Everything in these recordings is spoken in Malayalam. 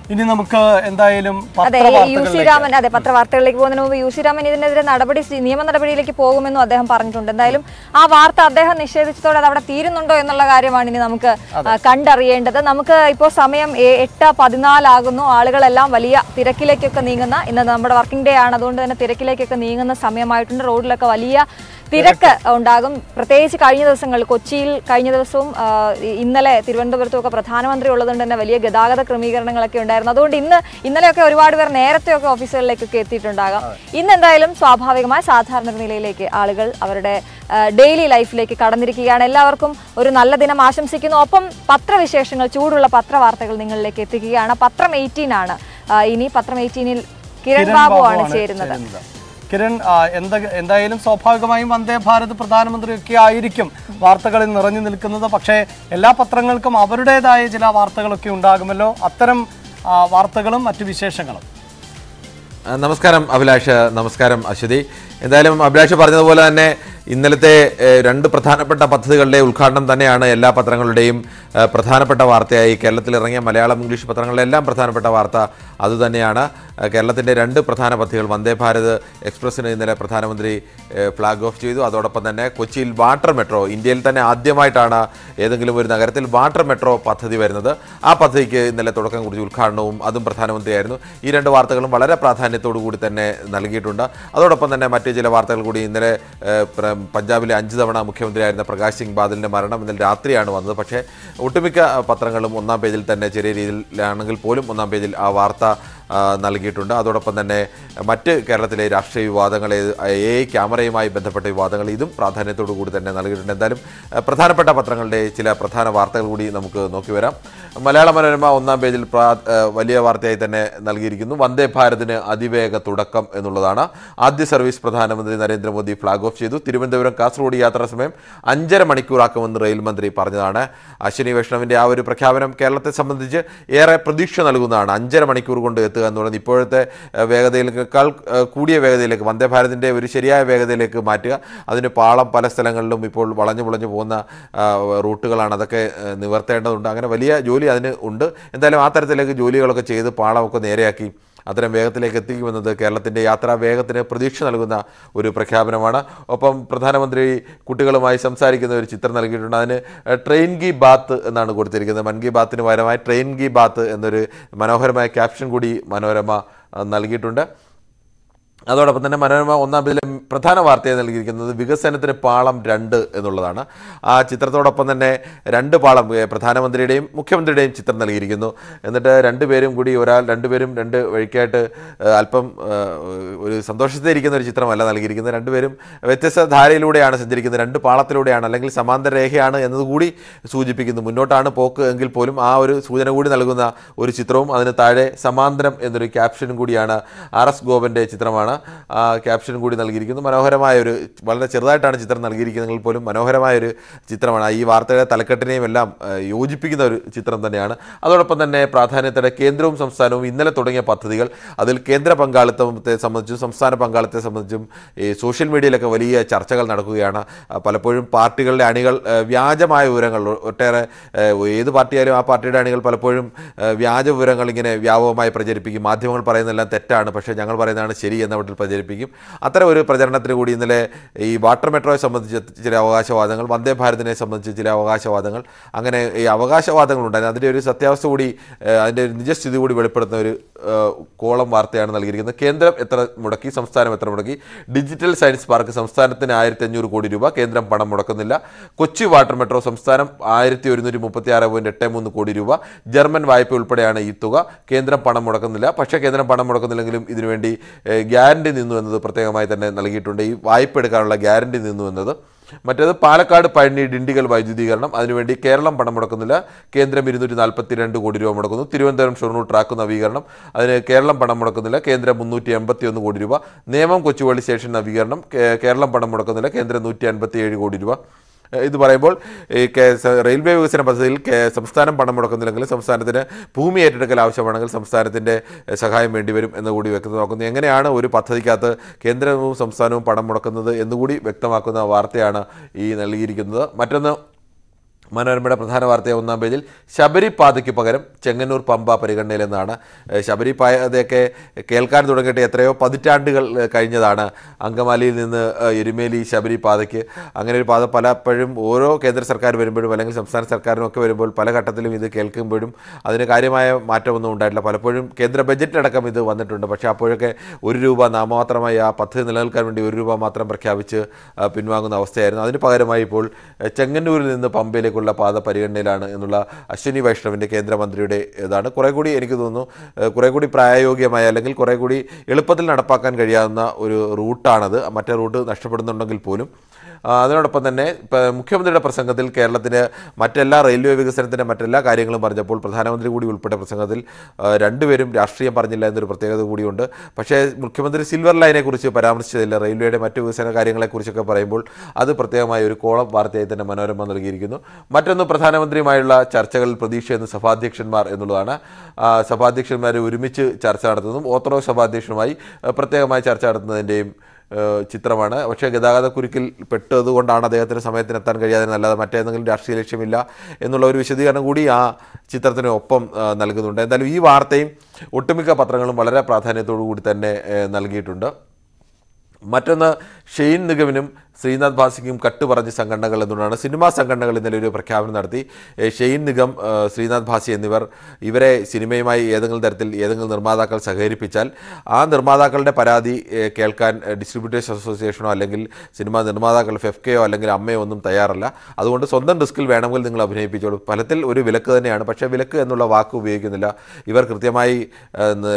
ഇനി നമുക്ക് എന്തായാലും അതെ യു സി പത്രവാർത്തകളിലേക്ക് രാമൻ അതെ പത്രവാർത്തകളിലേക്ക് പോകുന്നതിന് മുമ്പ് യു സി രാമൻ ഇതിനെതിരെ നടപടി സ്വീ- നിയമ നടപടിയിലേക്ക് പോകുമെന്നും അദ്ദേഹം പറഞ്ഞിട്ടുണ്ട് എന്തായാലും ആ വാർത്ത അദ്ദേഹം നിഷേധിച്ചതോടെ അത് അവിടെ തീരുന്നുണ്ടോ എന്നുള്ള കാര്യമാണ് ഇനി നമുക്ക് ആ, കണ്ടറിയേണ്ടത് നമുക്ക് ഇപ്പോൾ സമയം ഏ- എട്ട് പതിനാലാകുന്നു ആളുകളെല്ലാം വലിയ തിരക്കിലേക്കൊക്കെ നീങ്ങുന്ന ഇന്ന് നമ്മുടെ വർക്കിംഗ് ഡേ ആണ് അതുകൊണ്ട് തന്നെ തിരക്കിലേക്കൊക്കെ നീങ്ങുന്ന സമയമായിട്ടുണ്ട് റോഡിലൊക്കെ വലിയ തിരക്ക് ഉണ്ടാകും പ്രത്യേകിച്ച് കഴിഞ്ഞ ദിവസങ്ങളിൽ കൊച്ചിയിൽ കഴിഞ്ഞ ദിവസവും ആ, ഇ- ഇന്നലെ തിരുവനന്തപുരത്തും ഒക്കെ പ്രധാനമന്ത്രി ഉള്ളതുകൊണ്ട് തന്നെ വലിയ ഗതാഗത ക്രമീകരണങ്ങളൊക്കെ ഉണ്ടായിരുന്നു അതുകൊണ്ട് ഇന്ന് ഇന്നലെയൊക്കെ ഒരുപാട് പേർ നേരത്തെയൊക്കെ ഓഫീസുകളിലേക്കൊക്കെ എത്തിയിട്ടുണ്ടാകാം ഇന്ന് എന്തായാലും സ്വാഭാവികമായി സാധാരണ ഒരു നിലയിലേക്ക് ആളുകൾ അവരുടെ ഡെയിലി ലൈഫിലേക്ക് കടന്നിരിക്കുകയാണ് എല്ലാവർക്കും ഒരു നല്ല ദിനം ആശംസിക്കുന്നു ഒപ്പം പത്രവിശേഷങ്ങൾ ചൂടുള്ള പത്രവാർത്തകൾ നിങ്ങളിലേക്ക് എത്തിക്കുകയാണ് പത്രം എയ്റ്റീൻ ആണ് ആ, ഇനി പത്രം എയ്റ്റീനിൽ കിരൺ കിരൺ ബാബു ആണ് ബാബുവാണ് ചേരുന്നത് കിരൺ ആ, എന്ത എന്തായാലും സ്വാഭാവികമായും വന്ദേ ഭാരത് പ്രധാനമന്ത്രിയൊക്കെ ആയിരിക്കും വാർത്തകളിൽ നിറഞ്ഞു നിൽക്കുന്നത് പക്ഷേ എല്ലാ പത്രങ്ങൾക്കും അവരുടേതായ ചില വാർത്തകളൊക്കെ ഉണ്ടാകുമല്ലോ അത്തരം ആ, വാർത്തകളും മറ്റു വിശേഷങ്ങളും ആ, നമസ്കാരം അഭിലാഷ് നമസ്കാരം അശ്വതി എന്തായാലും അഭിലാഷ് പറഞ്ഞതുപോലെ തന്നെ ഇന്നലത്തെ ഏഹ്, രണ്ട് പ്രധാനപ്പെട്ട പദ്ധതികളുടെ ഉദ്ഘാടനം തന്നെയാണ് എല്ലാ പത്രങ്ങളുടെയും ഏഹ്, പ്രധാനപ്പെട്ട വാർത്തയായി കേരളത്തിൽ ഇറങ്ങിയ മലയാളം ഇംഗ്ലീഷ് പത്രങ്ങളിലെ എല്ലാം പ്രധാനപ്പെട്ട വാർത്ത അതുതന്നെയാണ് ഏഹ്, കേരളത്തിൻ്റെ രണ്ട് പ്രധാന പദ്ധതികൾ വന്ദേ ഭാരത് എക്സ്പ്രസ്സിന് ഇന്നലെ പ്രധാനമന്ത്രി ഏഹ്, ഫ്ലാഗ് ഓഫ് ചെയ്തു അതോടൊപ്പം തന്നെ കൊച്ചിയിൽ വാട്ടർ മെട്രോ ഇന്ത്യയിൽ തന്നെ ആദ്യമായിട്ടാണ് ഏതെങ്കിലും ഒരു നഗരത്തിൽ വാട്ടർ മെട്രോ പദ്ധതി വരുന്നത് ആ പദ്ധതിക്ക് ഇന്നലെ തുടക്കം കുറിച്ച് ഉദ്ഘാടനവും അതും പ്രധാനമന്ത്രിയായിരുന്നു ഈ രണ്ട് വാർത്തകളും വളരെ പ്രാധാന്യത്തോടു കൂടി തന്നെ നൽകിയിട്ടുണ്ട് അതോടൊപ്പം തന്നെ മറ്റ് ചില വാർത്തകൾ കൂടി ഇന്നലെ ഏഹ്, പ്ര- പഞ്ചാബിലെ അഞ്ച് തവണ മുഖ്യമന്ത്രിയായിരുന്ന പ്രകാശ് സിംഗ് ബാദലിൻ്റെ മരണം ഇന്നലെ രാത്രിയാണ് വന്നത് പക്ഷേ ഒട്ടുമിക്ക പത്രങ്ങളും ഒന്നാം പേജിൽ തന്നെ ചെറിയ രീതിയിലാണെങ്കിൽ പോലും ഒന്നാം പേജിൽ ആ വാർത്ത ആ, നൽകിയിട്ടുണ്ട് അതോടൊപ്പം തന്നെ മറ്റ് കേരളത്തിലെ രാഷ്ട്രീയ വിവാദങ്ങൾ എ ക്യാമറയുമായി ബന്ധപ്പെട്ട വിവാദങ്ങൾ ഇതും പ്രാധാന്യത്തോടു കൂടി തന്നെ നൽകിയിട്ടുണ്ട് എന്തായാലും ആ, പ്രധാനപ്പെട്ട പത്രങ്ങളുടെ ചില പ്രധാന വാർത്തകൾ കൂടി നമുക്ക് നോക്കി വരാം മലയാള മനോരമ ഒന്നാം പേജിൽ പ്രാ- ആ, വലിയ വാർത്തയായി തന്നെ നൽകിയിരിക്കുന്നു വന്ദേ ഭാരതിന് അതിവേഗ തുടക്കം എന്നുള്ളതാണ് ആദ്യ സർവീസ് പ്രധാനമന്ത്രി നരേന്ദ്രമോദി ഫ്ലാഗ് ഓഫ് ചെയ്തു തിരുവനന്തപുരം കാസർഗോഡ് യാത്രാ സമയം അഞ്ചര മണിക്കൂറാക്കുമെന്ന് റെയിൽ മന്ത്രി പറഞ്ഞതാണ് അശ്വിനി വൈഷ്ണവിന്റെ ആ ഒരു പ്രഖ്യാപനം കേരളത്തെ സംബന്ധിച്ച് ഏറെ പ്രതീക്ഷ നൽകുന്നതാണ് അഞ്ചര മണിക്കൂർ കൊണ്ട് എത്തുക എന്ന് പറയുന്നത് ഇപ്പോഴത്തെ ഏഹ്, വേഗതയിലേക്കാൾ ഏഹ്, കൂടിയ വേഗതയിലേക്ക് വന്ദേ ഭാരതിന്റെ ഒരു ശരിയായ വേഗതയിലേക്ക് മാറ്റുക അതിന് പാളം പല സ്ഥലങ്ങളിലും ഇപ്പോൾ വളഞ്ഞു പുളഞ്ഞു പോകുന്ന ആ, റൂട്ടുകളാണ് അതൊക്കെ ഏഹ്, നിവർത്തേണ്ടതുണ്ട് അങ്ങനെ വലിയ ജോലി അതിന് ഉണ്ട് എന്തായാലും ആ തരത്തിലേക്ക് ജോലികളൊക്കെ ചെയ്ത് പാളമൊക്കെ നേരെയാക്കി അത്തരം വേഗത്തിലേക്ക് എത്തിക്കുമെന്നത് കേരളത്തിൻ്റെ യാത്രാ വേഗത്തിന് പ്രതീക്ഷ നൽകുന്ന ഒരു പ്രഖ്യാപനമാണ് ഒപ്പം പ്രധാനമന്ത്രി കുട്ടികളുമായി സംസാരിക്കുന്ന ഒരു ചിത്രം നൽകിയിട്ടുണ്ട് അതിന് ട്രെയിൻ ഗി ബാത്ത് എന്നാണ് കൊടുത്തിരിക്കുന്നത് മൻ കി ബാത്തിന് പകരമായി ട്രെയിൻ ഗി ബാത്ത് എന്നൊരു മനോഹരമായ ക്യാപ്ഷൻ കൂടി മനോരമ ആ, നൽകിയിട്ടുണ്ട് അതോടൊപ്പം തന്നെ മനോരമ ഒന്നാം പേജിലെ പ്രധാന വാർത്തയായി നൽകിയിരിക്കുന്നത് വികസനത്തിന് പാളം രണ്ട് എന്നുള്ളതാണ് ആ ചിത്രത്തോടൊപ്പം തന്നെ രണ്ട് പാളം ഏ, പ്രധാനമന്ത്രിയുടെയും മുഖ്യമന്ത്രിയുടെയും ചിത്രം നൽകിയിരിക്കുന്നു എന്നിട്ട് രണ്ടുപേരും കൂടി ഒരാൾ രണ്ടുപേരും രണ്ട് വഴിക്കായിട്ട് ഏ, അല്പം ഏ, ഒരു സന്തോഷത്തിലിരിക്കുന്ന ഒരു ചിത്രമല്ല നൽകിയിരിക്കുന്നത് രണ്ടുപേരും വ്യത്യസ്ത ധാരയിലൂടെയാണ് സഞ്ചരിക്കുന്നത് രണ്ട് പാളത്തിലൂടെയാണ് അല്ലെങ്കിൽ സമാന്തര രേഖയാണ് എന്നതുകൂടി സൂചിപ്പിക്കുന്നു മുന്നോട്ടാണ് പോക്ക് എങ്കിൽ പോലും ആ ഒരു സൂചന കൂടി നൽകുന്ന ഒരു ചിത്രവും അതിന് താഴെ സമാന്തരം എന്നൊരു ക്യാപ്ഷനും കൂടിയാണ് ആർ എസ് ഗോപൻ്റെ ചിത്രമാണ് ആ ക്യാപ്ഷൻ കൂടി നൽകിയിരിക്കുന്നു മനോഹരമായ ഒരു വളരെ ചെറുതായിട്ടാണ് ചിത്രം നൽകിയിരിക്കുന്നതെങ്കിൽ പോലും മനോഹരമായ ഒരു ചിത്രമാണ് ഈ വാർത്തയുടെ തലക്കെട്ടിനെയും എല്ലാം ആ, യോജിപ്പിക്കുന്ന ഒരു ചിത്രം തന്നെയാണ് അതോടൊപ്പം തന്നെ പ്രാധാന്യത്തോടെ കേന്ദ്രവും സംസ്ഥാനവും ഇന്നലെ തുടങ്ങിയ പദ്ധതികൾ അതിൽ കേന്ദ്ര പങ്കാളിത്തത്തെ സംബന്ധിച്ചും സംസ്ഥാന പങ്കാളിത്തത്തെ സംബന്ധിച്ചും ഈ സോഷ്യൽ മീഡിയയിലൊക്കെ വലിയ ചർച്ചകൾ നടക്കുകയാണ് ആ, പലപ്പോഴും പാർട്ടികളുടെ അണികൾ ആ, വ്യാജമായ വിവരങ്ങൾ ഒട്ടേറെ ആ, ഏത് പാർട്ടിയായാലും ആ പാർട്ടിയുടെ അണികൾ പലപ്പോഴും ആ, വ്യാജ വിവരങ്ങൾ ഇങ്ങനെ വ്യാപകമായി പ്രചരിപ്പിക്കും മാധ്യമങ്ങൾ പറയുന്നതെല്ലാം തെറ്റാണ് പക്ഷേ ഞങ്ങൾ പറയുന്നതാണ് ശരി എന്ന മട്ടിൽ പ്രചരിപ്പിക്കും അത്തരം ഒരു പ്രചരണത്തിന് കൂടി ഇന്നലെ ഈ വാട്ടർ മെട്രോയെ സംബന്ധിച്ച് ചില അവകാശവാദങ്ങൾ വന്ദേ ഭാരതിനെ സംബന്ധിച്ച് ചില അവകാശവാദങ്ങൾ അങ്ങനെ ഈ അവകാശവാദങ്ങളുണ്ടായിരുന്നു അതിൻ്റെ ഒരു സത്യാവസ്ഥ കൂടി ഏഹ്, അതിൻ്റെ ഒരു നിജസ്ഥിതി കൂടി വെളിപ്പെടുത്തുന്ന ഒരു ഏഹ്, കോളം വാർത്തയാണ് നൽകിയിരിക്കുന്നത് കേന്ദ്രം എത്ര മുടക്കി സംസ്ഥാനം എത്ര മുടക്കി ഡിജിറ്റൽ സയൻസ് പാർക്ക് സംസ്ഥാനത്തിന് ആയിരത്തി അഞ്ഞൂറ് കോടി രൂപ കേന്ദ്രം പണം മുടക്കുന്നില്ല കൊച്ചി വാട്ടർ മെട്രോ സംസ്ഥാനം ആയിരത്തി ഒരുന്നൂറ്റി മുപ്പത്തി ആറ് പോയിന്റ് എട്ട് മൂന്ന് കോടി രൂപ ജർമ്മൻ വായ്പ ഉൾപ്പെടെയാണ് ഈ തുക കേന്ദ്രം പണം മുടക്കുന്നില്ല പക്ഷേ കേന്ദ്രം പണം മുടക്കുന്നില്ലെങ്കിലും ഇതിനുവേണ്ടി ഏഹ്, ഗ്യാരണ്ടി നിന്നു എന്നത് പ്രത്യേകമായി തന്നെ നൽകിയിട്ടുണ്ട് ഈ വായ്പ എടുക്കാനുള്ള ഗ്യാരണ്ടി നിന്നു എന്നത് മറ്റേത് പാലക്കാട് പഴനി ഡിണ്ടിഗൽ വൈദ്യുതീകരണം അതിനുവേണ്ടി കേരളം പണം മുടക്കുന്നില്ല കേന്ദ്രം ഇരുന്നൂറ്റി നാൽപ്പത്തി രണ്ട് കോടി രൂപ മുടക്കുന്നു തിരുവനന്തപുരം ഷൊർണൂർ ട്രാക്ക് നവീകരണം അതിന് കേരളം പണം മുടക്കുന്നില്ല കേന്ദ്രം മുന്നൂറ്റി എൺപത്തി ഒന്ന് കോടി രൂപ നേമം കൊച്ചുവേളി സ്റ്റേഷൻ നവീകരണം കേ- കേരളം പണം മുടക്കുന്നില്ല കേന്ദ്രം നൂറ്റി അൻപത്തി ഏഴ് കോടി രൂപ ഏഹ് ഇത് പറയുമ്പോൾ ഈ കെ- സ- റെയിൽവേ വികസന പദ്ധതിയിൽ കെ- സംസ്ഥാനം പണം മുടക്കുന്നില്ലെങ്കിൽ സംസ്ഥാനത്തിന് ഭൂമി ഏറ്റെടുക്കൽ ആവശ്യമാണെങ്കിൽ സംസ്ഥാനത്തിൻ്റെ ഏഹ് സഹായം വേണ്ടിവരും എന്ന് കൂടി വ്യക്തമാക്കുന്നു എങ്ങനെയാണ് ഒരു പദ്ധതിക്കകത്ത് കേന്ദ്രവും സംസ്ഥാനവും പണം മുടക്കുന്നത് എന്നുകൂടി വ്യക്തമാക്കുന്ന വാർത്തയാണ് ഈ നൽകിയിരിക്കുന്നത് മറ്റൊന്ന് മനോരമയുടെ പ്രധാന വാർത്തയെ ഒന്നാം പേജിൽ ശബരി പാതയ്ക്ക് പകരം ചെങ്ങന്നൂർ പമ്പ പരിഗണനയിലെന്നാണ് ഏഹ് ശബരി പാതയൊക്കെ കേൾക്കാൻ തുടങ്ങിയിട്ട് എത്രയോ പതിറ്റാണ്ടുകൾ ഏഹ് കഴിഞ്ഞതാണ് അങ്കമാലിയിൽ നിന്ന് ഏഹ് എരുമേലി ശബരി പാതയ്ക്ക് അങ്ങനെ ഒരു പാത പലപ്പോഴും ഓരോ കേന്ദ്ര സർക്കാർ വരുമ്പോഴും അല്ലെങ്കിൽ സംസ്ഥാന സർക്കാരിനും ഒക്കെ വരുമ്പോൾ പല ഘട്ടത്തിലും ഇത് കേൾക്കുമ്പോഴും അതിന് കാര്യമായ മാറ്റമൊന്നും ഉണ്ടായിട്ടില്ല പലപ്പോഴും കേന്ദ്ര ബജറ്റിലടക്കം ഇത് വന്നിട്ടുണ്ട് പക്ഷേ അപ്പോഴൊക്കെ ഒരു രൂപ നാമമാത്രമായി ആ പദ്ധതി നിലനിൽക്കാൻ വേണ്ടി ഒരു രൂപ മാത്രം പ്രഖ്യാപിച്ച് ആ, പിൻവാങ്ങുന്ന അവസ്ഥയായിരുന്നു അതിന് പകരമായി ഇപ്പോൾ ഏഹ് ചെങ്ങന്നൂരിൽ നിന്ന് പമ്പയിലേക്കുള്ള പാത പരിഗണനയിലാണ് എന്നുള്ള അശ്വിനി വൈഷ്ണവിൻ്റെ കേന്ദ്രമന്ത്രിയുടെ ഇതാണ് കുറെ കൂടി എനിക്ക് തോന്നുന്നു ഏഹ് കുറെ കൂടി പ്രായോഗികമായ അല്ലെങ്കിൽ കുറെ കൂടി എളുപ്പത്തിൽ നടപ്പാക്കാൻ കഴിയാവുന്ന ഒരു റൂട്ടാണത് മറ്റേ റൂട്ട് നഷ്ടപ്പെടുന്നുണ്ടെങ്കിൽ പോലും ആ, അതിനോടൊപ്പം തന്നെ ഇപ്പം മുഖ്യമന്ത്രിയുടെ പ്രസംഗത്തിൽ കേരളത്തിന് മറ്റെല്ലാ റെയിൽവേ വികസനത്തിൻ്റെ മറ്റെല്ലാ കാര്യങ്ങളും പറഞ്ഞപ്പോൾ പ്രധാനമന്ത്രി കൂടി ഉൾപ്പെട്ട പ്രസംഗത്തിൽ ആ, രണ്ടുപേരും രാഷ്ട്രീയം പറഞ്ഞില്ല എന്നൊരു പ്രത്യേകത കൂടിയുണ്ട് പക്ഷേ മുഖ്യമന്ത്രി സിൽവർ ലൈനെ കുറിച്ച് പരാമർശിച്ചതില്ല റെയിൽവേയുടെ മറ്റു വികസന കാര്യങ്ങളെക്കുറിച്ചൊക്കെ പറയുമ്പോൾ അത് പ്രത്യേകമായ ഒരു കോളം വാർത്തയായി തന്നെ മനോരമ നൽകിയിരിക്കുന്നു മറ്റൊന്ന് പ്രധാനമന്ത്രിയുമായുള്ള ചർച്ചകളിൽ പ്രതീക്ഷയെന്ന് സഭാധ്യക്ഷന്മാർ എന്നുള്ളതാണ് ആ, സഭാധ്യക്ഷന്മാർ ഒരുമിച്ച് ചർച്ച നടത്തുന്നതും ഓർത്തഡോക്സ് സഭാധ്യക്ഷനുമായി ആ, പ്രത്യേകമായി ചർച്ച നടത്തുന്നതിൻ്റെയും ഏഹ് ചിത്രമാണ് പക്ഷേ ഗതാഗത കുരുക്കിൽ പെട്ടതുകൊണ്ടാണ് അദ്ദേഹത്തിന് സമയത്തിന് എത്താൻ കഴിയാതെ അല്ലാതെ മറ്റേതെങ്കിലും രാഷ്ട്രീയ ലക്ഷ്യമില്ല എന്നുള്ള ഒരു വിശദീകരണം കൂടി ആ ചിത്രത്തിന് ഒപ്പം ആ, നൽകുന്നുണ്ട് എന്തായാലും ഈ വാർത്തയും ഒട്ടുമിക്ക പത്രങ്ങളും വളരെ പ്രാധാന്യത്തോടു കൂടി തന്നെ ഏഹ് നൽകിയിട്ടുണ്ട് മറ്റൊന്ന് ഷെയ്ൻ നിഗമിനും ശ്രീനാഥ് ഭാസിക്കും കട്ടുപറഞ്ഞ സംഘടനകൾ എന്നുള്ളതാണ് സിനിമാ സംഘടനകൾ ഇന്നലെ ഒരു പ്രഖ്യാപനം നടത്തി ഏ, ഷെയ്ൻ നിഗം ഏ, ശ്രീനാഥ് ഭാസി എന്നിവർ ഇവരെ സിനിമയുമായി ഏതെങ്കിലും തരത്തിൽ ഏതെങ്കിലും നിർമ്മാതാക്കൾ സഹകരിപ്പിച്ചാൽ ആ നിർമ്മാതാക്കളുടെ പരാതി ഏ, കേൾക്കാൻ ഏ, ഡിസ്ട്രിബ്യൂട്ടേഴ്സ് അസോസിയേഷനോ അല്ലെങ്കിൽ സിനിമാ നിർമ്മാതാക്കൾ ഫെഫ്കയോ അല്ലെങ്കിൽ അമ്മയോ ഒന്നും തയ്യാറല്ല അതുകൊണ്ട് സ്വന്തം റിസ്കിൽ വേണമെങ്കിൽ നിങ്ങൾ അഭിനയിപ്പിച്ചോളൂ ഫലത്തിൽ ഒരു വിലക്ക് തന്നെയാണ് പക്ഷേ വിലക്ക് എന്നുള്ള വാക്ക് ഉപയോഗിക്കുന്നില്ല ഇവർ കൃത്യമായി ഏ, ന്ന്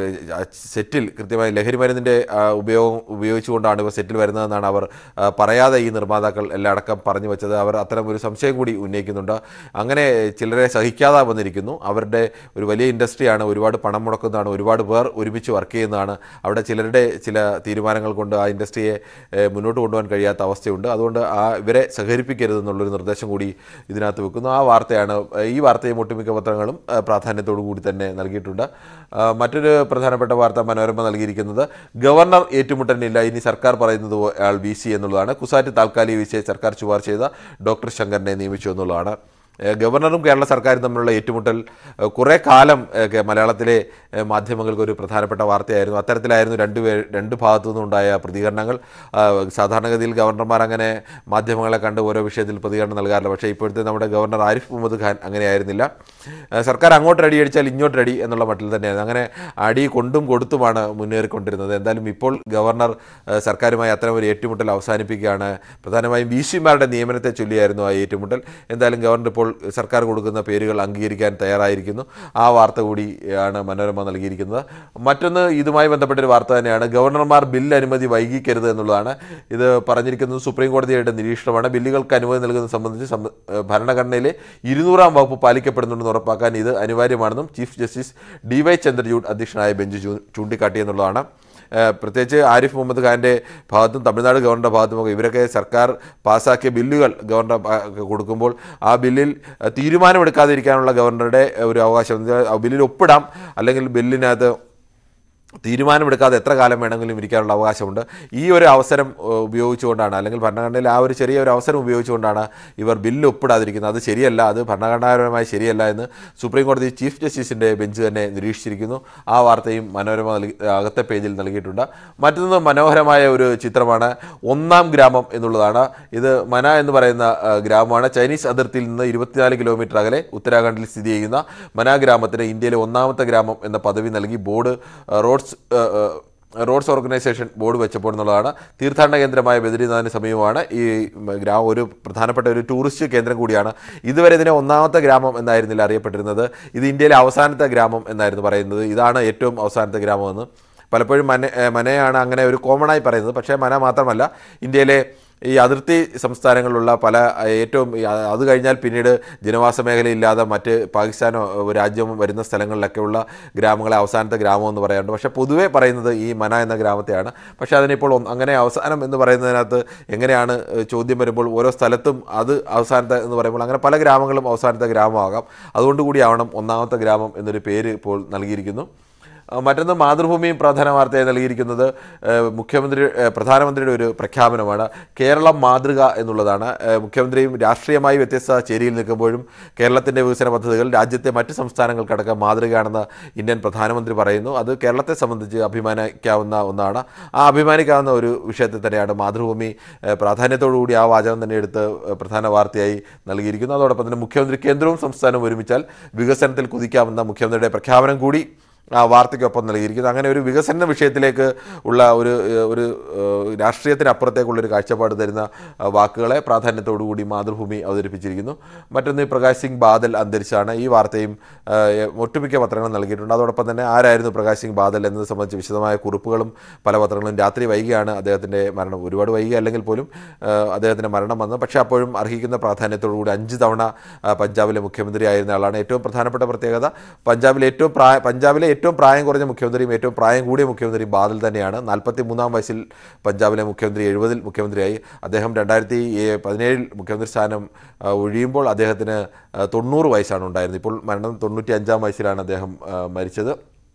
സെറ്റിൽ കൃത്യമായി ലഹരി മരുന്നിൻ്റെ ആ, ഉപയോഗം ഉപയോഗിച്ചുകൊണ്ടാണ് ഇവർ സെറ്റിൽ വരുന്നതെന്നാണ് അവർ ആ, പറയാതെ ഈ നിർമ്മാതാക്കൾ എല്ലാം അടക്കം പറഞ്ഞു വെച്ചത് അവർ അത്തരം ഒരു സംശയം കൂടി ഉന്നയിക്കുന്നുണ്ട് അങ്ങനെ ചിലരെ സഹിക്കാതെ വന്നിരിക്കുന്നു അവരുടെ ഒരു വലിയ ഇൻഡസ്ട്രിയാണ് ഒരുപാട് പണം മുടക്കുന്നതാണ് ഒരുപാട് പേർ ഒരുമിച്ച് വർക്ക് ചെയ്യുന്നതാണ് അവിടെ ചിലരുടെ ചില തീരുമാനങ്ങൾ കൊണ്ട് ആ ഇൻഡസ്ട്രിയെ ഏഹ്, മുന്നോട്ട് കൊണ്ടുപോകാൻ കഴിയാത്ത അവസ്ഥയുണ്ട് അതുകൊണ്ട് ആ ഇവരെ സഹകരിപ്പിക്കരുത് എന്നുള്ളൊരു നിർദ്ദേശം കൂടി ഇതിനകത്ത് വെക്കുന്നു ആ വാർത്തയാണ് ഏഹ്, ഈ വാർത്തയും ഒട്ടുമിക്ക പത്രങ്ങളും ഏഹ്, പ്രാധാന്യത്തോടു കൂടി തന്നെ നൽകിയിട്ടുണ്ട് ആ, മറ്റൊരു പ്രധാനപ്പെട്ട വാർത്ത മനോരമ നൽകിയിരിക്കുന്നത് ഗവർണർ ഏറ്റുമുട്ടലിനില്ല ഇനി സർക്കാർ പറയുന്നത് അയാൾ വി സി എന്നുള്ളതാണ് കുസാറ്റ് താൽക്കാലിക വിസിയെ സർക്കാർ ശുപാർശ ചെയ്ത ഡോക്ടർ ശങ്കറിനെ നിയമിച്ചു എന്നുള്ളതാണ് ഏഹ് ഗവർണറും കേരള സർക്കാരും തമ്മിലുള്ള ഏറ്റുമുട്ടൽ ഏഹ് കുറേ കാലം ഏഹ് കെ- മലയാളത്തിലെ ഏഹ് മാധ്യമങ്ങൾക്ക് ഒരു പ്രധാനപ്പെട്ട വാർത്തയായിരുന്നു അത്തരത്തിലായിരുന്നു രണ്ട് പേർ രണ്ട് ഭാഗത്തു നിന്നുണ്ടായ പ്രതികരണങ്ങൾ ആഹ് സാധാരണഗതിയിൽ ഗവർണർമാർ അങ്ങനെ മാധ്യമങ്ങളെ കണ്ട് ഓരോ വിഷയത്തിൽ പ്രതികരണം നൽകാറില്ല പക്ഷേ ഇപ്പോഴത്തെ നമ്മുടെ ഗവർണർ ആരിഫ് മുഹമ്മദ് ഖാൻ അങ്ങനെയായിരുന്നില്ല ഏഹ് സർക്കാർ അങ്ങോട്ട് അടി അടിച്ചാൽ ഇങ്ങോട്ട് അടി എന്നുള്ള മട്ടിൽ തന്നെയായിരുന്നു അങ്ങനെ അടി കൊണ്ടും കൊടുത്തുമാണ് മുന്നേറിക്കൊണ്ടിരുന്നത് എന്തായാലും ഇപ്പോൾ ഗവർണർ ഏഹ് സർക്കാരുമായി അത്തരം ഒരു ഏറ്റുമുട്ടൽ അവസാനിപ്പിക്കുകയാണ് പ്രധാനമായും വി സിമാരുടെ നിയമനത്തെ ചൊല്ലിയായിരുന്നു ആ ഏറ്റുമുട്ടൽ എന്തായാലും ഗവർണർ ഇപ്പോൾ സർക്കാർ കൊടുക്കുന്ന പേരുകൾ അംഗീകരിക്കാൻ തയ്യാറായിരിക്കുന്നു ആ വാർത്ത കൂടിയാണ് മനോരമ നൽകിയിരിക്കുന്നത് മറ്റൊന്ന് ഇതുമായി ബന്ധപ്പെട്ടൊരു വാർത്ത തന്നെയാണ് ഗവർണർമാർ ബിൽ അനുമതി വൈകിക്കരുത് എന്നുള്ളതാണ് ഇത് പറഞ്ഞിരിക്കുന്നത് സുപ്രീം കോടതിയുടെ നിരീക്ഷണമാണ് ബില്ലുകൾക്ക് അനുമതി നൽകുന്നത് സംബന്ധിച്ച് സം- ഏഹ് ഭരണഘടനയിലെ ഇരുന്നൂറാം വകുപ്പ് പാലിക്കപ്പെടുന്നുണ്ടെന്ന് ഉറപ്പാക്കാൻ ഇത് അനിവാര്യമാണെന്നും chief justice D Y Chandrachud അധ്യക്ഷനായ ബെഞ്ച് ചൂ- ചൂണ്ടിക്കാട്ടി എന്നുള്ളതാണ് ഏഹ് പ്രത്യേകിച്ച് ആരിഫ് മുഹമ്മദ് ഖാൻ്റെ ഭാഗത്തും തമിഴ്നാട് ഗവർണറുടെ ഭാഗത്തുമൊക്കെ ഇവരൊക്കെ സർക്കാർ പാസ്സാക്കിയ ബില്ലുകൾ ഗവർണർ ആ, കൊടുക്കുമ്പോൾ ആ ബില്ലിൽ ഏഹ് തീരുമാനമെടുക്കാതിരിക്കാനുള്ള ഗവർണറുടെ ഒരു അവകാശം ഇത് ആ ബില്ലിൽ ഒപ്പിടാം അല്ലെങ്കിൽ ബില്ലിനകത്ത് തീരുമാനമെടുക്കാതെ എത്ര കാലം വേണമെങ്കിലും ഇരിക്കാനുള്ള അവകാശമുണ്ട് ഈ ഒരു അവസരം ഏഹ്, ഉപയോഗിച്ചുകൊണ്ടാണ് അല്ലെങ്കിൽ ഭരണഘടനയിൽ ആ ഒരു ചെറിയ ഒരു അവസരം ഉപയോഗിച്ചുകൊണ്ടാണ് ഇവർ ബില്ല് ഒപ്പിടാതിരിക്കുന്നത് അത് ശരിയല്ല അത് ഭരണഘടനാപരമായി ശരിയല്ല എന്ന് സുപ്രീം കോടതി ചീഫ് ജസ്റ്റിസിൻ്റെ ബെഞ്ച് തന്നെ നിരീക്ഷിച്ചിരിക്കുന്നു ആ വാർത്തയും മനോരമ നൽകി അകത്തെ പേജിൽ നൽകിയിട്ടുണ്ട് മറ്റൊന്ന് മനോഹരമായ ഒരു ചിത്രമാണ് ഒന്നാം ഗ്രാമം എന്നുള്ളതാണ് ഇത് മന എന്ന് പറയുന്ന ആ, ഗ്രാമമാണ് ചൈനീസ് അതിർത്തിയിൽ നിന്ന് ഇരുപത്തിനാല് കിലോമീറ്റർ അകലെ ഉത്തരാഖണ്ഡിൽ സ്ഥിതി ചെയ്യുന്ന മന ഗ്രാമത്തിന് ഇന്ത്യയിലെ ഒന്നാമത്തെ ഗ്രാമം എന്ന പദവി നൽകി ബോർഡ് ആ, റോഡ്സ് ആ, ആ, റോഡ്സ് ഓർഗനൈസേഷൻ ബോർഡ് വെച്ചപ്പോൾ എന്നുള്ളതാണ് തീർത്ഥാടന കേന്ദ്രമായ ബദ്രീനാഥിന് സമീപമാണ് ഈ ഗ്രാമം ഒരു പ്രധാനപ്പെട്ട ഒരു ടൂറിസ്റ്റ് കേന്ദ്രം കൂടിയാണ് ഇതുവരെ ഇതിനെ ഒന്നാമത്തെ ഗ്രാമം എന്നായിരുന്നില്ല അറിയപ്പെട്ടിരുന്നത് ഇത് ഇന്ത്യയിലെ അവസാനത്തെ ഗ്രാമം എന്നായിരുന്നു പറയുന്നത് ഇതാണ് ഏറ്റവും അവസാനത്തെ ഗ്രാമമെന്ന് പലപ്പോഴും മന ഏഹ് മനയാണ് അങ്ങനെ ഒരു കോമൺ ആയി പറയുന്നത് പക്ഷേ മന മാത്രമല്ല ഇന്ത്യയിലെ ഈ അതിർത്തി സംസ്ഥാനങ്ങളിലുള്ള പല ഏഹ് ഏറ്റവും ഈ അ- അത് കഴിഞ്ഞാൽ പിന്നീട് ജനവാസ മേഖലയില്ലാതെ മറ്റ് പാകിസ്ഥാനോ ഏഹ് രാജ്യമോ വരുന്ന സ്ഥലങ്ങളിലൊക്കെയുള്ള ഗ്രാമങ്ങളെ അവസാനത്തെ ഗ്രാമം എന്ന് പറയാറുണ്ട് പക്ഷേ പൊതുവെ പറയുന്നത് ഈ മന എന്ന ഗ്രാമത്തെയാണ് പക്ഷേ അതിനിപ്പോൾ ഒന്ന് അങ്ങനെ അവസാനം എന്ന് പറയുന്നതിനകത്ത് എങ്ങനെയാണ് ഏഹ് ചോദ്യം വരുമ്പോൾ ഓരോ സ്ഥലത്തും അത് അവസാനത്തെ എന്ന് പറയുമ്പോൾ അങ്ങനെ പല ഗ്രാമങ്ങളും അവസാനത്തെ ഗ്രാമമാകാം അതുകൊണ്ട് കൂടിയാവണം ഒന്നാമത്തെ ഗ്രാമം എന്നൊരു പേര് ഇപ്പോൾ നൽകിയിരിക്കുന്നു ആ, മറ്റൊന്ന് മാതൃഭൂമിയും പ്രധാന വാർത്തയായി നൽകിയിരിക്കുന്നത് ഏഹ്, മുഖ്യമന്ത്രി ഏഹ്, പ്രധാനമന്ത്രിയുടെ ഒരു പ്രഖ്യാപനമാണ് കേരളം മാതൃക എന്നുള്ളതാണ് ഏഹ്, മുഖ്യമന്ത്രിയും രാഷ്ട്രീയമായി വ്യത്യസ്ത ചേരിയിൽ നിൽക്കുമ്പോഴും കേരളത്തിൻ്റെ വികസന പദ്ധതികൾ രാജ്യത്തെ മറ്റ് സംസ്ഥാനങ്ങൾക്കടക്കം മാതൃകയാണെന്ന് ഇന്ത്യൻ പ്രധാനമന്ത്രി പറയുന്നു അത് കേരളത്തെ സംബന്ധിച്ച് അഭിമാനിക്കാവുന്ന ഒന്നാണ് ആ അഭിമാനിക്കാവുന്ന ഒരു വിഷയത്തെ തന്നെയാണ് മാതൃഭൂമി ഏഹ്, പ്രാധാന്യത്തോടു കൂടി ആ വാചകം തന്നെ എടുത്ത് ഏഹ്, പ്രധാന വാർത്തയായി നൽകിയിരിക്കുന്നു അതോടൊപ്പം തന്നെ മുഖ്യമന്ത്രി കേന്ദ്രവും സംസ്ഥാനവും ഒരുമിച്ചാൽ വികസനത്തിൽ കുതിക്കാമെന്ന മുഖ്യമന്ത്രിയുടെ പ്രഖ്യാപനം കൂടി ആ വാർത്തയ്ക്കൊപ്പം നൽകിയിരിക്കുന്നു അങ്ങനെ ഒരു വികസന വിഷയത്തിലേക്ക് ഉള്ള ഒരു ഏഹ്, ഒരു ഏഹ്, രാഷ്ട്രീയത്തിനപ്പുറത്തേക്കുള്ള ഒരു കാഴ്ചപ്പാട് തരുന്ന ആ, വാക്കുകളെ പ്രാധാന്യത്തോടുകൂടി മാതൃഭൂമി അവതരിപ്പിച്ചിരിക്കുന്നു മറ്റൊന്ന് ഈ പ്രകാശ് സിംഗ് ബാദൽ അന്തരിച്ചാണ് ഈ വാർത്തയും ഏഹ്, ഒട്ടുമിക്ക പത്രങ്ങളും നൽകിയിട്ടുണ്ട് അതോടൊപ്പം തന്നെ ആരായിരുന്നു പ്രകാശ് സിംഗ് ബാദൽ എന്നത് സംബന്ധിച്ച് വിശദമായ കുറിപ്പുകളും പല പത്രങ്ങളും രാത്രി വൈകിയാണ് അദ്ദേഹത്തിൻ്റെ മരണം ഒരുപാട് വൈകി അല്ലെങ്കിൽ പോലും ഏഹ്, അദ്ദേഹത്തിൻ്റെ മരണം വന്നത് പക്ഷേ അപ്പോഴും അർഹിക്കുന്ന പ്രാധാന്യത്തോടുകൂടി അഞ്ച് തവണ ആ, പഞ്ചാബിലെ മുഖ്യമന്ത്രി ആയിരുന്ന ആളാണ് ഏറ്റവും പ്രധാനപ്പെട്ട പ്രത്യേകത പഞ്ചാബിലെ ഏറ്റവും പ്രായ പഞ്ചാബിലെ ഏറ്റവും പ്രായം കുറഞ്ഞ മുഖ്യമന്ത്രിയും ഏറ്റവും പ്രായം കൂടിയ മുഖ്യമന്ത്രിയും ബാദൽ തന്നെയാണ് നാൽപ്പത്തി മൂന്നാം വയസ്സിൽ പഞ്ചാബിലെ മുഖ്യമന്ത്രി എഴുപതിൽ മുഖ്യമന്ത്രിയായി അദ്ദേഹം രണ്ടായിരത്തി പതിനേഴിൽ മുഖ്യമന്ത്രി സ്ഥാനം ആ, ഒഴിയുമ്പോൾ അദ്ദേഹത്തിന് ആ, തൊണ്ണൂറ് വയസ്സാണ് ഉണ്ടായിരുന്നത് ഇപ്പോൾ മരണം തൊണ്ണൂറ്റി അഞ്ചാം വയസ്സിലാണ് അദ്ദേഹം ആ, മരിച്ചത്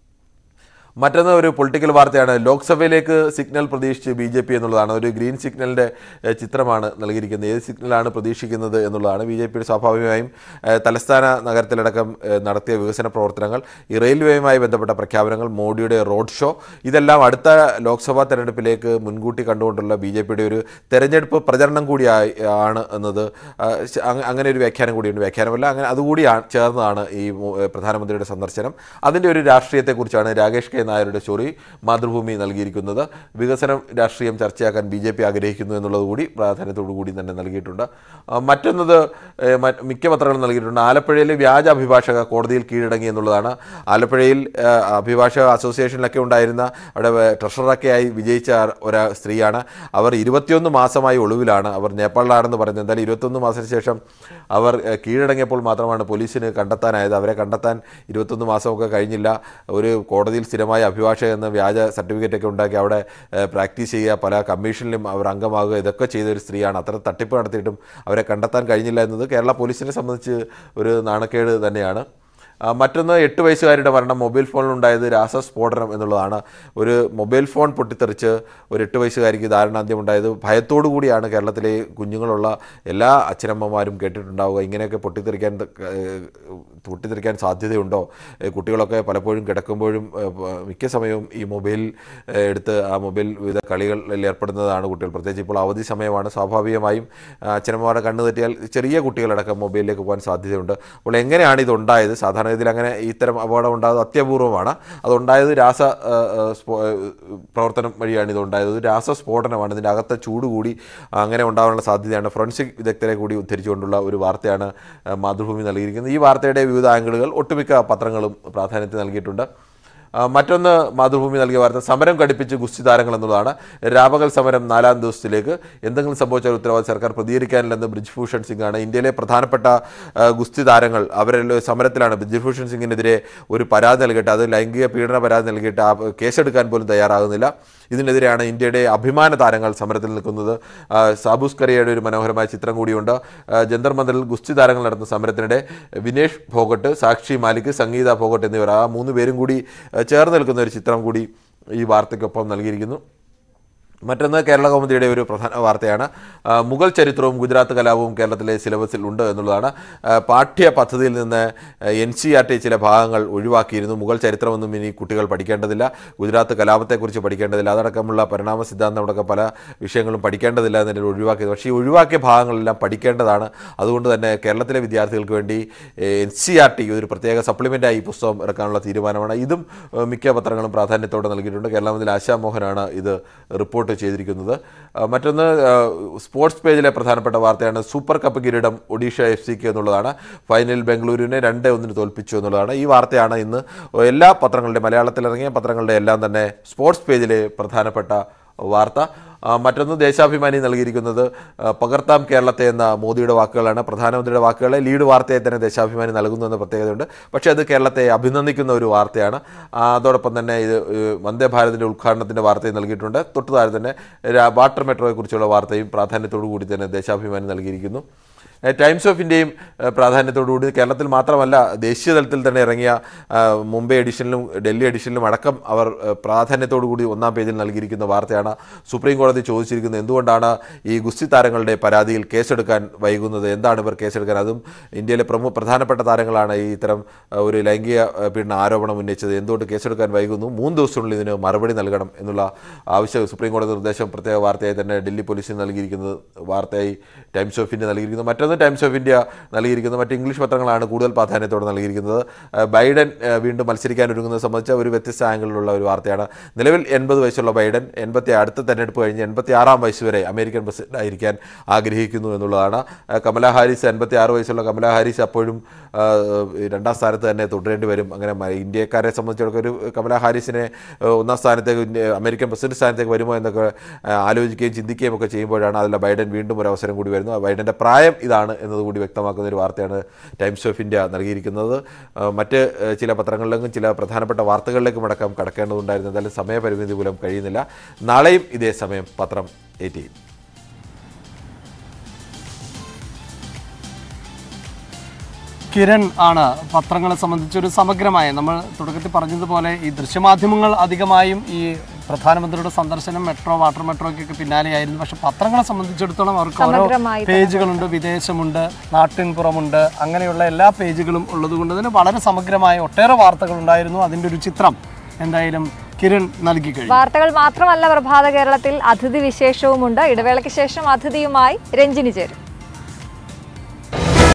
മറ്റൊന്ന് ഒരു പൊളിറ്റിക്കൽ വാർത്തയാണ് ലോക്സഭയിലേക്ക് സിഗ്നൽ പ്രതീക്ഷിച്ച് ബി ജെ പി എന്നുള്ളതാണ് ഒരു ഗ്രീൻ സിഗ്നലിൻ്റെ ഏഹ്, ചിത്രമാണ് നൽകിയിരിക്കുന്നത് ഏത് സിഗ്നലാണ് പ്രതീക്ഷിക്കുന്നത് എന്നുള്ളതാണ് ബി ജെ പിയുടെ സ്വാഭാവികമായും ഏഹ്, തലസ്ഥാന നഗരത്തിലടക്കം ഏഹ്, നടത്തിയ വികസന പ്രവർത്തനങ്ങൾ ഈ റെയിൽവേയുമായി ബന്ധപ്പെട്ട പ്രഖ്യാപനങ്ങൾ മോഡിയുടെ റോഡ് ഷോ ഇതെല്ലാം അടുത്ത ലോക്സഭാ തെരഞ്ഞെടുപ്പിലേക്ക് മുൻകൂട്ടി കണ്ടുകൊണ്ടുള്ള ബി ജെ പിയുടെ ഒരു തെരഞ്ഞെടുപ്പ് പ്രചരണം കൂടിയായി ആണ് എന്നത് ആ, ശ- അങ്ങ- അങ്ങനെ ഒരു വ്യാഖ്യാനം കൂടിയുണ്ട് വ്യാഖ്യാനമല്ല അങ്ങനെ അതുകൂടിയാണ് ചേർന്നതാണ് ഈ മു- ഏഹ്, പ്രധാനമന്ത്രിയുടെ സന്ദർശനം അതിൻ്റെ ഒരു രാഷ്ട്രീയത്തെക്കുറിച്ചാണ് രാകേഷ് കെ നായരുടെ സ്റ്റോറി മാതൃഭൂമി നൽകിയിരിക്കുന്നത് വികസനം രാഷ്ട്രീയം ചർച്ചയാക്കാൻ ബി ജെ പി ആഗ്രഹിക്കുന്നു എന്നുള്ളത് കൂടി പ്രാധാന്യത്തോടു കൂടി തന്നെ നൽകിയിട്ടുണ്ട് ആ, മറ്റൊന്നത് ഏഹ്, മറ്റ് മിക്ക പത്രങ്ങളും നൽകിയിട്ടുണ്ട് ആലപ്പുഴയിലെ വ്യാജ അഭിഭാഷക കോടതിയിൽ കീഴടങ്ങി എന്നുള്ളതാണ് ആലപ്പുഴയിൽ ഏഹ്, അഭിഭാഷക അസോസിയേഷനിലൊക്കെ ഉണ്ടായിരുന്ന അവിടെ വേ- ട്രഷററൊക്കെ ആയി വിജയിച്ച ഒരു സ്ത്രീയാണ് അവർ ഇരുപത്തിയൊന്ന് മാസമായി ഒളിവിലാണ് അവർ നേപ്പാളിലാണെന്ന് പറയുന്നത് എന്തായാലും ഇരുപത്തൊന്ന് മാസത്തിന് ശേഷം അവർ ഏഹ്, കീഴടങ്ങിയപ്പോൾ മാത്രമാണ് പോലീസിന് കണ്ടെത്താനായത് അവരെ കണ്ടെത്താൻ ഇരുപത്തൊന്ന് മാസമൊക്കെ കഴിഞ്ഞില്ല ഒരു കോടതിയിൽ സ്ഥിരമായ അഭിഭാഷക എന്ന വ്യാജ സർട്ടിഫിക്കറ്റ് ഒക്കെ ഉണ്ടാക്കി അവിടെ ഏഹ്, പ്രാക്ടീസ് ചെയ്യുക പല കമ്മീഷനിലും അവർ അംഗമാകുക ഇതൊക്കെ ചെയ്ത ഒരു സ്ത്രീയാണ് അത്ര തട്ടിപ്പ് നടത്തിയിട്ടും അവരെ കണ്ടെത്താൻ കഴിഞ്ഞില്ല എന്നത് കേരള പോലീസിനെ സംബന്ധിച്ച് ഒരു നാണക്കേട് തന്നെയാണ് ആ, മറ്റൊന്ന് എട്ട് വയസ്സുകാരുടെ മരണം മൊബൈൽ ഫോണിലുണ്ടായത് രാസസ്ഫോടനം എന്നുള്ളതാണ് ഒരു മൊബൈൽ ഫോൺ പൊട്ടിത്തെറിച്ച് ഒരു എട്ട് വയസ്സുകാരിക്ക് ദാരുണാന്ത്യം ഉണ്ടായത് ഭയത്തോടു കൂടിയാണ് കേരളത്തിലെ കുഞ്ഞുങ്ങളുള്ള എല്ലാ അച്ഛനമ്മമാരും കേട്ടിട്ടുണ്ടാവുക ഇങ്ങനെയൊക്കെ പൊട്ടിത്തെറിക്കാൻ ത- ഏഹ് പൊട്ടിത്തെറിക്കാൻ സാധ്യതയുണ്ടോ ഏഹ് കുട്ടികളൊക്കെ പലപ്പോഴും കിടക്കുമ്പോഴും ഏഹ് പ- മിക്ക സമയവും ഈ മൊബൈൽ ഏഹ് എടുത്ത് ആ മൊബൈൽ വിവിധ കളികളിൽ ഏർപ്പെടുന്നതാണ് കുട്ടികൾ പ്രത്യേകിച്ച് ഇപ്പോൾ അവധി സമയമാണ് സ്വാഭാവികമായും ആ, അച്ഛനമ്മമാരുടെ കണ്ണ് തെറ്റിയാൽ ചെറിയ കുട്ടികളടക്കം മൊബൈലിലേക്ക് പോകാൻ സാധ്യതയുണ്ട് അപ്പോൾ എങ്ങനെയാണ് ഇതുണ്ടായത് സാധാരണ ഇതിൽ അങ്ങനെ ഇത്തരം അപകടം ഉണ്ടാകുന്നത് അത്യപൂർവമാണ് അതുണ്ടായത് രാസ ആ, ആ, സ്ഫോ- ആ, പ്രവർത്തനം വഴിയാണ് ഇതുണ്ടായത് ഇത് രാസസ്ഫോടനമാണ് ഇതിൻ്റെ അകത്തെ ചൂട് കൂടി അങ്ങനെ ഉണ്ടാകാനുള്ള സാധ്യതയാണ് ഫോറൻസിക് വിദഗ്ധരെ കൂടി ഉദ്ധരിച്ചുകൊണ്ടുള്ള ഒരു വാർത്തയാണ് ആ, മാതൃഭൂമി നൽകിയിരിക്കുന്നത് ഈ വാർത്തയുടെ വിവിധ ആംഗിളുകൾ ഒട്ടുമിക്ക പത്രങ്ങളും പ്രാധാന്യത്തിൽ നൽകിയിട്ടുണ്ട് ആ, മറ്റൊന്ന് മാതൃഭൂമി നൽകിയ വാർത്ത സമരം ഘടിപ്പിച്ച് ഗുസ്തി താരങ്ങൾ എന്നുള്ളതാണ് രാപകൽ സമരം നാലാം ദിവസത്തിലേക്ക് എന്തെങ്കിലും സംഭവിച്ചാൽ ഉത്തരവാദി സർക്കാർ പ്രതികരിക്കാനില്ലെന്ന് ബ്രിജ്ഭൂഷൺ സിംഗ് ആണ് ഇന്ത്യയിലെ പ്രധാനപ്പെട്ട ആ, ഗുസ്തി താരങ്ങൾ അവരെല്ലാം സമരത്തിലാണ് ബ്രിജ്ഭൂഷൺ സിംഗിനെതിരെ ഒരു പരാതി നൽകിയിട്ട് അത് ലൈംഗിക പീഡന പരാതി നൽകിയിട്ട് ആ കേസെടുക്കാൻ പോലും തയ്യാറാകുന്നില്ല ഇതിനെതിരെയാണ് ഇന്ത്യയുടെ അഭിമാന താരങ്ങൾ സമരത്തിൽ നിൽക്കുന്നത് ആ, സാബൂസ് കറിയയുടെ ഒരു മനോഹരമായ ചിത്രം കൂടിയുണ്ട് ആ, ജന്തർ മന്ദിറിൽ ഗുസ്തി താരങ്ങൾ നടത്തുന്ന സമരത്തിനിടെ വിനേഷ് ഫോഗട്ട് സാക്ഷി മാലിക് സംഗീത ഫോഗട്ട് എന്നിവർ ആ മൂന്ന് പേരും കൂടി ആ, ചേർന്ന് നിൽക്കുന്ന ഒരു ചിത്രം കൂടി ഈ വാർത്തയ്ക്കൊപ്പം നൽകിയിരിക്കുന്നു മറ്റൊന്ന് കേരള കൗമുദിയുടെ ഒരു പ്രധാന വാർത്തയാണ് ആ, മുഗൾ ചരിത്രവും ഗുജറാത്ത് കലാപവും കേരളത്തിലെ സിലബസിൽ ഉണ്ട് എന്നുള്ളതാണ് ആ, പാഠ്യ പദ്ധതിയിൽ നിന്ന് എൻ സി ആർ ടി ചില ഭാഗങ്ങൾ ഒഴിവാക്കിയിരുന്നു മുഗൾ ചരിത്രമൊന്നും ഇനി കുട്ടികൾ പഠിക്കേണ്ടതില്ല ഗുജറാത്ത് കലാപത്തെക്കുറിച്ച് പഠിക്കേണ്ടതില്ല അതടക്കമുള്ള പരിണാമ സിദ്ധാന്തം അടക്കം പല വിഷയങ്ങളും പഠിക്കേണ്ടതില്ല എന്നതിൽ ഒഴിവാക്കിയത് പക്ഷേ ഈ ഒഴിവാക്കിയ ഭാഗങ്ങളെല്ലാം പഠിക്കേണ്ടതാണ് അതുകൊണ്ട് തന്നെ കേരളത്തിലെ വിദ്യാർത്ഥികൾക്ക് വേണ്ടി എൻ സി ആർ ടി ഒരു പ്രത്യേക സപ്ലിമെൻ്റായി ഈ പുസ്തകം ഇറക്കാനുള്ള തീരുമാനമാണ് ഇതും ഏഹ്, മിക്ക പത്രങ്ങളും പ്രാധാന്യത്തോടെ നൽകിയിട്ടുണ്ട് കേരളത്തിൽ ആശാ മോഹനാണ് ഇത് റിപ്പോർട്ട് ചെയ്തിരിക്കുന്നത് ആ, മറ്റൊന്ന് ആ, സ്പോർട്സ് പേജിലെ പ്രധാനപ്പെട്ട വാർത്തയാണ് സൂപ്പർ കപ്പ് കിരീടം ഒഡീഷ എഫ് സിക്ക് എന്നുള്ളതാണ് ഫൈനലിൽ ബംഗളൂരുവിനെ രണ്ട് ഒന്നിന് തോൽപ്പിച്ചു എന്നുള്ളതാണ് ഈ വാർത്തയാണ് ഇന്ന് എല്ലാ പത്രങ്ങളുടെ മലയാളത്തിൽ ഇറങ്ങിയ പത്രങ്ങളുടെ എല്ലാം തന്നെ സ്പോർട്സ് പേജിലെ പ്രധാനപ്പെട്ട വാർത്ത ആ, മറ്റൊന്ന് ദേശാഭിമാനി നൽകിയിരിക്കുന്നത് ആ, പകർത്താം കേരളത്തെ എന്ന മോദിയുടെ വാക്കുകളാണ് പ്രധാനമന്ത്രിയുടെ വാക്കുകളെ ലീഡ് വാർത്തയെ തന്നെ ദേശാഭിമാനി നൽകുന്നു എന്ന പ്രത്യേകതയുണ്ട് പക്ഷേ അത് കേരളത്തെ അഭിനന്ദിക്കുന്ന ഒരു വാർത്തയാണ് ആ, അതോടൊപ്പം തന്നെ ഇത് ഏഹ്, വന്ദേ ഭാരതിൻ്റെ ഉദ്ഘാടനത്തിൻ്റെ വാർത്തയും നൽകിയിട്ടുണ്ട് തൊട്ടു താഴെ തന്നെ രാ- വാട്ടർ മെട്രോയെക്കുറിച്ചുള്ള വാർത്തയും പ്രാധാന്യത്തോടു കൂടി തന്നെ ദേശാഭിമാനി നൽകിയിരിക്കുന്നു ഏഹ്, ടൈംസ് ഓഫ് ഇന്ത്യയും ഏഹ്, പ്രാധാന്യത്തോടുകൂടി കേരളത്തിൽ മാത്രമല്ല ദേശീയ തലത്തിൽ തന്നെ ഇറങ്ങിയ ഏഹ്, മുംബൈ എഡിഷനിലും ഡൽഹി എഡിഷനിലും അടക്കം അവർ ഏഹ്, പ്രാധാന്യത്തോടുകൂടി ഒന്നാം പേജിൽ നൽകിയിരിക്കുന്ന വാർത്തയാണ് സുപ്രീം കോടതി ചോദിച്ചിരിക്കുന്നത് എന്തുകൊണ്ടാണ് ഈ ഗുസ്തി താരങ്ങളുടെ പരാതിയിൽ കേസെടുക്കാൻ വൈകുന്നത് എന്താണ് ഇവർ കേസെടുക്കാൻ അതും ഇന്ത്യയിലെ പ്രമുഖ പ്രധാനപ്പെട്ട താരങ്ങളാണ് ഈ ഇത്തരം ഏഹ്, ഒരു ലൈംഗിക ഏഹ്, പീഡന ആരോപണം ഉന്നയിച്ചത് എന്തുകൊണ്ട് കേസെടുക്കാൻ വൈകുന്നു മൂന്ന് ദിവസത്തിനുള്ളിൽ ഇതിന് മറുപടി നൽകണം എന്നുള്ള ആവശ്യം സുപ്രീം കോടതി നിർദ്ദേശം പ്രത്യേക വാർത്തയായി തന്നെ ഡൽഹി പോലീസിന് നൽകിയിരിക്കുന്നത് വാർത്തയായി ടൈംസ് ഓഫ് ഇന്ത്യ നൽകിയിരിക്കുന്നത് മറ്റൊന്ന് ടൈംസ് ഓഫ് ഇന്ത്യ നൽകിയിരിക്കുന്നത് മറ്റ് ഇംഗ്ലീഷ് പത്രങ്ങളാണ് കൂടുതൽ പ്രാധാന്യത്തോടെ നൽകിയിരിക്കുന്നത് ഏഹ്, ബൈഡൻ ഏഹ്, വീണ്ടും മത്സരിക്കാൻ ഒരുങ്ങുന്നത് സംബന്ധിച്ച ഒരു വ്യത്യസ്ത ആംഗിളിലുള്ള ഒരു വാർത്തയാണ് നിലവിൽ എൺപത് വയസ്സുള്ള ബൈഡൻ എൺപത്തി അടുത്ത തെരഞ്ഞെടുപ്പ് കഴിഞ്ഞ് എൺപത്തി ആറാം വയസ്സ് വരെ അമേരിക്കൻ പ്രസിഡന്റ് ആയിരിക്കാൻ ആഗ്രഹിക്കുന്നു എന്നുള്ളതാണ് ഏഹ്, കമല ഹാരിസ് എൺപത്തി ആറ് വയസ്സുള്ള കമല ഹാരിസ് അപ്പോഴും ഏഹ്, രണ്ടാം സ്ഥാനത്ത് തന്നെ തുടരേണ്ടി വരും അങ്ങനെ മ- ഇന്ത്യക്കാരെ സംബന്ധിച്ചിടത്തോളം ഒരു കമല ഹാരിസിനെ ഏഹ്, ഒന്നാം സ്ഥാനത്തേക്ക് ഇന്ത്യ- അമേരിക്കൻ പ്രസിഡന്റ് സ്ഥാനത്തേക്ക് വരുമോ എന്നൊക്കെ ഏഹ്, ആലോചിക്കുകയും ചിന്തിക്കുകയും ഒക്കെ ചെയ്യുമ്പോഴാണ് അതിൽ ബൈഡൻ വീണ്ടും ഒരു അവസരം കൂടി വരുന്നത് ബൈഡൻ്റെ പ്രായം ഇതാണ് എന്നതുകൂടി വ്യക്തമാക്കുന്ന ഒരു വാർത്തയാണ് ടൈംസ് ഓഫ് ഇന്ത്യ നൽകിയിരിക്കുന്നത് ഏഹ്, മറ്റ് ഏഹ്, ചില പത്രങ്ങളിലേക്കും ചില പ്രധാനപ്പെട്ട വാർത്തകളിലേക്കും അടക്കം കടക്കേണ്ടതുണ്ടായിരുന്നു എന്തായാലും സമയപരിമിതി മൂലം കഴിയുന്നില്ല നാളെയും ഇതേ സമയം പത്രം എയ്റ്റീൻ കിരൺ ആണ് പത്രങ്ങളെ സംബന്ധിച്ച് ഒരു സമഗ്രമായ നമ്മൾ തുടക്കത്തിൽ പറഞ്ഞതുപോലെ ഈ ദൃശ്യമാധ്യമങ്ങൾ അധികമായും ഈ പ്രധാനമന്ത്രിയുടെ സന്ദർശനം മെട്രോ വാട്ടർ മെട്രോയ്ക്കൊക്കെ പിന്നാലെയായിരുന്നു പക്ഷെ പത്രങ്ങളെ സംബന്ധിച്ചിടത്തോളം അവർക്ക് ഓരോ സമഗ്രമായി പേജുകളുണ്ട് വിദേശമുണ്ട് നാട്ടിൻപുറമുണ്ട് അങ്ങനെയുള്ള എല്ലാ പേജുകളും ഉള്ളതുകൊണ്ട് തന്നെ വളരെ സമഗ്രമായ ഒട്ടേറെ വാർത്തകൾ ഉണ്ടായിരുന്നു അതിൻ്റെ ഒരു ചിത്രം എന്തായാലും കിരൺ നൽകി കഴിഞ്ഞു വാർത്തകൾ മാത്രമല്ല പ്രഭാത കേരളത്തിൽ അതിഥി വിശേഷവുമുണ്ട് ഇടവേളയ്ക്ക് ശേഷം അതിഥിയുമായി രഞ്ജിനി ചേരും